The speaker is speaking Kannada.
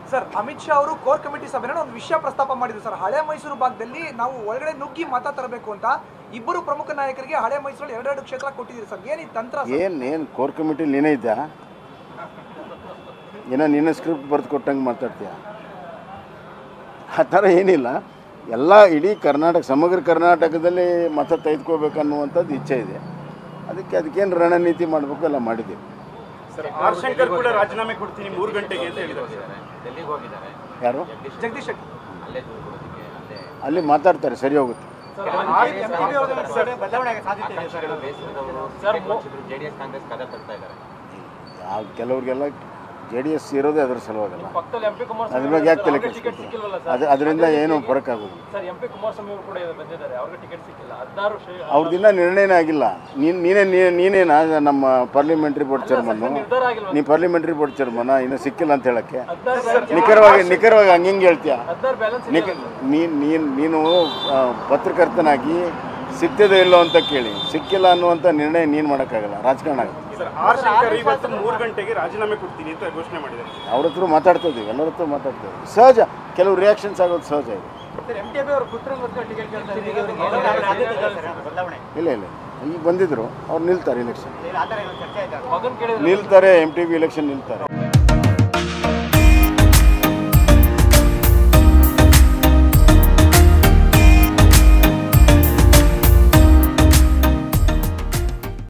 ಸರ್ ಅಮಿತ್ ಶಾ ಅವರು ಕೋರ್ ಕಮಿಟಿ ಸಭೆನ ಒಂದು ವಿಷಯ ಪ್ರಸ್ತಾಪ ಮಾಡಿದ್ರು ಸರ್ ಹಳೆ ಮೈಸೂರು ಭಾಗದಲ್ಲಿ ನಾವು ಒಳಗಡೆ ನುಗ್ಗಿ ಮತ ತರಬೇಕು ಅಂತ ಇಬ್ಬರು ಪ್ರಮುಖ ನಾಯಕರಿಗೆ ಹಳೆ ಮೈಸೂರಲ್ಲಿ ಎರಡೆರಡು ಕ್ಷೇತ್ರ ಕೊಟ್ಟಿದ್ದೀರಿ ಸರ್ ಏನಿ ತಂತ್ರ ಸರ್? ಏನು ಏನು ಕೋರ್ ಕಮಿಟಿ ನೀನೇ ಇದ್ದ ಏನೋ ನೀನೇ ಸ್ಕ್ರಿಪ್ಟ್ ಬರೆದು ಕೊಟ್ಟಂಗೆ ಮಾತಾಡ್ತೀಯ ಆ ಥರ ಏನಿಲ್ಲ ಎಲ್ಲ ಇಡೀ ಕರ್ನಾಟಕ ಸಮಗ್ರ ಕರ್ನಾಟಕದಲ್ಲಿ ಮತ ತೆಗೆದುಕೋಬೇಕನ್ನುವಂಥದ್ದು ಇಚ್ಛೆ ಇದೆ ಅದಕ್ಕೆ ಅದಕ್ಕೇನು ರಣನೀತಿ ಮಾಡಬೇಕು ಎಲ್ಲ ಮಾಡಿದ್ದೀವಿ ಸರ್ ಆರ್ ಶಂಕರ್ ಕೂಡ ರಾಜೀನಾಮೆ ಕೊಡ್ತೀನಿ ಮೂರು ಗಂಟೆಗೆ ಅಂತ ಹೇಳಿದ್ದಾರೆ ಸರ್. ಡೆಲ್ಲಿಗೆ ಹೋಗಿದ್ದಾರೆ ಯಾರು ಜಗದೀಶ್ ಶೆಟ್ಟರ್ ಅಲ್ಲೇ ದೂರು ಕೊಡೋದಕ್ಕೆ ಅಲ್ಲೇ ಅಲ್ಲಿ ಮಾತಾಡ್ತಾರೆ ಸರಿ ಹೋಗುತ್ತೆ ಆಕಾಂಕ್ಷಿಗಳು ಬೇಸರದವರು ಜೆ ಡಿ ಎಸ್ ಕಾಂಗ್ರೆಸ್ ಕದ ತರ್ತಾ ಇದ್ದಾರೆ ಯಾವ ಕೆಲವ್ರಿಗೆಲ್ಲ ಜೆ ಡಿ ಎಸ್ ಇರೋದೇ ಅದ್ರ ಸಲುವಾಗಲ್ಲ ಪಕ್ಕದಲ್ಲಿ ಎಂ ಪಿ ಕುಮಾರಸ್ವಾಮಿ ಅದ್ರ ಬಗ್ಗೆ ಯಾಕೆ ತಲೆ ಅವ್ರಿಗೆ ಟಿಕೆಟ್ ಕೆಡಿಸ್ಕೊತೀರ ಸಿಕ್ಕಿಲ್ವಲ್ಲ ಅದು ಅದರಿಂದ ಏನು ಫರಕ್ ಆಗೋದು ಸರ್ ಎಂ ಪಿ ಕುಮಾರಸ್ವಾಮಿ ಅವರು ಕೂಡ ಬಂದಿದ್ದಾರೆ ಅವ್ರಿಗೆ ಟಿಕೆಟ್ ಸಿಕ್ಕಿಲ್ಲ ಹದಿನಾರು ಅವ್ರದಿಂದ ನಿರ್ಣಯನೇ ಆಗಿಲ್ಲ ನೀನು ನೀನೇ ನೀ- ನೀನೇನಾ ನಮ್ಮ ಪಾರ್ಲಿಮೆಂಟ್ರಿ ಬೋರ್ಡ್ ಚೇರ್ಮನ್ನು ನಿರ್ಧಾರ ಆಗಿಲ್ವ ನೀ ಪಾರ್ಲಿಮೆಂಟ್ರಿ ಬೋರ್ಡ್ ಚೇರ್ಮನ ಇನ್ನು ಸಿಕ್ಕಿಲ್ಲ ಅಂತ ಹೇಳಕ್ಕೆ ಹದಿನಾರು ನಿಖರವಾಗಿ ನಿಖರವಾಗಿ ಹಂಗೆ ಹಿಂಗೆ ಹೇಳ್ತೀಯ ಹದಿನಾರು ಬ್ಯಾಲೆನ್ಸ್ ನಿಖ ನೀನು ನೀನು ನೀನು ಆ, ಪತ್ರಕರ್ತನಾಗಿ ಸಿಕ್ತಿದೆ ಇಲ್ಲೋ ಅಂತ ಕೇಳಿ ಸಿಕ್ಕಿಲ್ಲ ಅನ್ನುವಂಥ ನಿರ್ಣಯ ನೀನು ಮಾಡೋಕ್ಕಾಗಲ್ಲ ರಾಜಕಾರಣ ಆಗುತ್ತೆ ಸರ್ ಆರ್ ಶಂಕರ್ ಇವತ್ತು ಮೂರು ಗಂಟೆಗೆ ರಾಜೀನಾಮೆ ಕೊಡ್ತೀನಿ ಅಂತ ಘೋಷಣೆ ಮಾಡಿದ್ದಾರೆ ಅವ್ರ ಹತ್ರ ಮಾತಾಡ್ತಾ ಇದೀವಿ ಎಲ್ಲರ ಹತ್ರ ಮಾತಾಡ್ತಾ ಇದೀವಿ ಸಹಜ ಕೆಲವು ರಿಯಾಕ್ಷನ್ಸ್ ಆಗೋದು ಸಹಜ ಇದೆ ಇಲ್ಲ ಇಲ್ಲ ಈಗ ಬಂದಿದ್ರು ಅವ್ರು ನಿಲ್ತಾರೆ ಇಲೆಕ್ಷನ್ ಮಗನ್ ಕೇಳಿದ್ರೆ ನಿಲ್ತಾರೆ ಎಮ್ ಟಿ ಬಿ ಎಲೆಕ್ಷನ್ ನಿಲ್ತಾರೆ